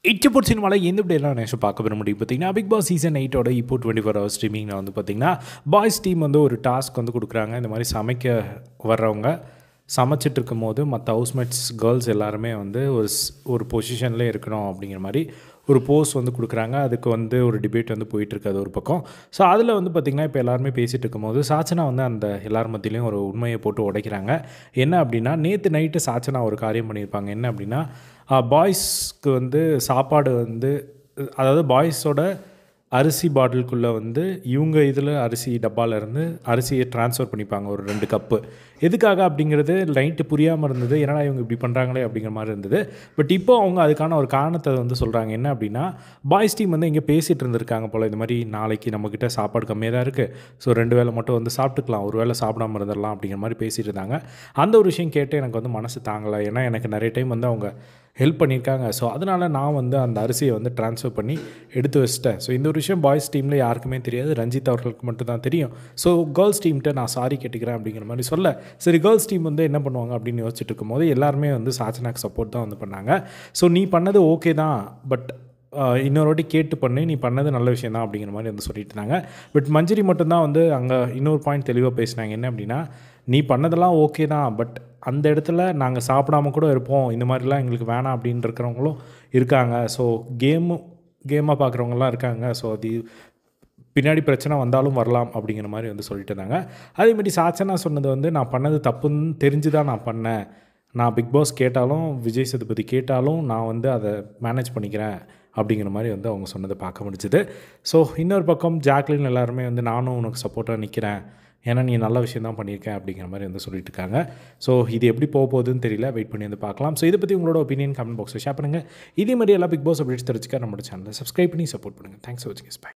இச்சப்போட் சினிமாவில் எந்த இப்படியெல்லாம் நேஷம் பார்க்க வர முடியும் பார்த்தீங்கன்னா பிக் பாஸ் சீசன் எயிட்டோட இப்போ டுவெண்ட்டி ஃபோர் ஹவர்ஸ் ஸ்ட்ரீமிங்கில் வந்து பார்த்தீங்கன்னா பாய்ஸ் டீம் வந்து ஒரு டாஸ்க் வந்து கொடுக்குறாங்க இந்த மாதிரி சமைக்க வர்றவங்க சமைச்சிட்டு இருக்கும்போது மற்ற ஹவுஸ்மேட்ஸ் கேர்ள்ஸ் எல்லாருமே வந்து ஒரு ஸ்- ஒரு பொசிஷனில் இருக்கணும் அப்படிங்கிற மாதிரி ஒரு போஸ் வந்து கொடுக்குறாங்க அதுக்கு வந்து ஒரு டிபேட் வந்து போயிட்டுருக்கு அது ஒரு பக்கம் ஸோ அதில் வந்து பார்த்திங்கன்னா இப்போ எல்லாருமே பேசிகிட்டு இருக்கும்போது சாச்சனா வந்து அந்த எல்லார் மத்தியிலையும் ஒரு உண்மையை போட்டு உடைக்கிறாங்க என்ன அப்படின்னா நேற்று நைட்டு சாச்சனா ஒரு காரியம் பண்ணியிருப்பாங்க என்ன அப்படின்னா பாய்ஸ்க்கு வந்து சாப்பாடு வந்து அதாவது பாய்ஸோட அரிசி பாட்டிலுக்குள்ளே வந்து இவங்க இதில் அரிசி டப்பால இருந்து அரிசியை ட்ரான்ஸ்ஃபர் பண்ணிப்பாங்க ஒரு ரெண்டு கப்பு எதுக்காக அப்படிங்கிறது நைட்டு புரியாமல் இருந்தது என்னடா இவங்க இப்படி பண்ணுறாங்களே அப்படிங்கிற மாதிரி இருந்தது பட் இப்போ அவங்க அதுக்கான ஒரு காரணத்தை வந்து சொல்கிறாங்க என்ன அப்படின்னா பாய்ஸ் டீம் வந்து இங்கே பேசிகிட்டு இருந்திருக்காங்க போல் இந்த மாதிரி நாளைக்கு நம்மக்கிட்ட சாப்பாடு கம்மியாக தான் இருக்குது ஸோ ரெண்டு வேளை மட்டும் வந்து சாப்பிட்டுக்கலாம் ஒரு வேளை சாப்பிடாம இருந்துடலாம் அப்படிங்கிற மாதிரி பேசிகிட்டு இருந்தாங்க அந்த ஒரு விஷயம் கேட்டு எனக்கு வந்து மனசு தாங்கலை ஏன்னா எனக்கு நிறைய டைம் வந்து அவங்க ஹெல்ப் பண்ணியிருக்காங்க ஸோ அதனால் நான் வந்து அந்த அரிசியை வந்து ட்ரான்ஸ்ஃபர் பண்ணி எடுத்து வச்சிட்டேன் ஸோ இந்த ஒரு விஷயம் பாய்ஸ் டீமில் யாருக்குமே தெரியாது ரஞ்சித் அவர்களுக்கு மட்டும் தான் தெரியும் ஸோ கேர்ள்ஸ் டீம்கிட்ட நான் சாரி கேட்டுக்கிறேன் அப்படிங்கிற மாதிரி சொல்ல சரி கேர்ள்ஸ் டீம் வந்து என்ன பண்ணுவாங்க அப்படின்னு யோசிச்சுட்டு இருக்கும்போது எல்லாருமே வந்து சாச்சனாக்கு சப்போர்ட் தான் வந்து பண்ணாங்க ஸோ நீ பண்ணது ஓகே தான் பட் இன்னொரு வாட்டி கேட்டு பண்ணு நீ பண்ணது நல்ல விஷயம் தான் அப்படிங்கிற மாதிரி வந்து சொல்லிட்டு இருந்தாங்க பட் மஞ்சரி மட்டும்தான் வந்து அங்கே இன்னொரு பாயிண்ட் தெளிவாக பேசினாங்க என்ன அப்படின்னா நீ பண்ணதெல்லாம் ஓகே தான் பட் அந்த இடத்துல நாங்கள் சாப்பிடாம கூட இருப்போம் இந்த மாதிரிலாம் எங்களுக்கு வேணாம் அப்படின்னு இருக்கிறவங்களும் இருக்காங்க ஸோ கேமு கேமாக பார்க்குறவங்கலாம் இருக்காங்க ஸோ அது பின்னாடி பிரச்சனை வந்தாலும் வரலாம் அப்படிங்கிற மாதிரி வந்து சொல்லிட்டு இருந்தாங்க அதேமாதிரி சாச்சனா சொன்னது வந்து நான் பண்ணது தப்புன்னு தெரிஞ்சு தான் நான் பண்ணேன் நான் பிக் பாஸ் கேட்டாலும் விஜய் சேதுபதி கேட்டாலும் நான் வந்து அதை மேனேஜ் பண்ணிக்கிறேன் அப்படிங்கிற மாதிரி வந்து அவங்க சொன்னதை பார்க்க முடிஞ்சுது ஸோ இன்னொரு பக்கம் ஜாக்லின் எல்லாருமே வந்து நானும் உனக்கு சப்போர்ட்டாக நிற்கிறேன் ஏன்னா நீ நல்ல விஷயம் தான் பண்ணியிருக்கேன் அப்படிங்கிற மாதிரி வந்து சொல்லிட்டு இருக்காங்க ஸோ இது எப்படி போக போகுதுன்னு தெரியல வெயிட் பண்ணி வந்து பார்க்கலாம் ஸோ இதை பற்றி உங்களோட ஒப்பீனியன் கமெண்ட் பாக்ஸில் ஷேர் பண்ணுங்கள் இதே மாதிரி எல்லா பிக் பாஸ் அப்டேட்ஸ் தெரிஞ்சுக்க நம்மளோட சேனலை சப்ஸ்கிரைப் பண்ணி சப்போர்ட் பண்ணுங்கள் தேங்க்ஸ் ஃபார் வாட்சிங் பை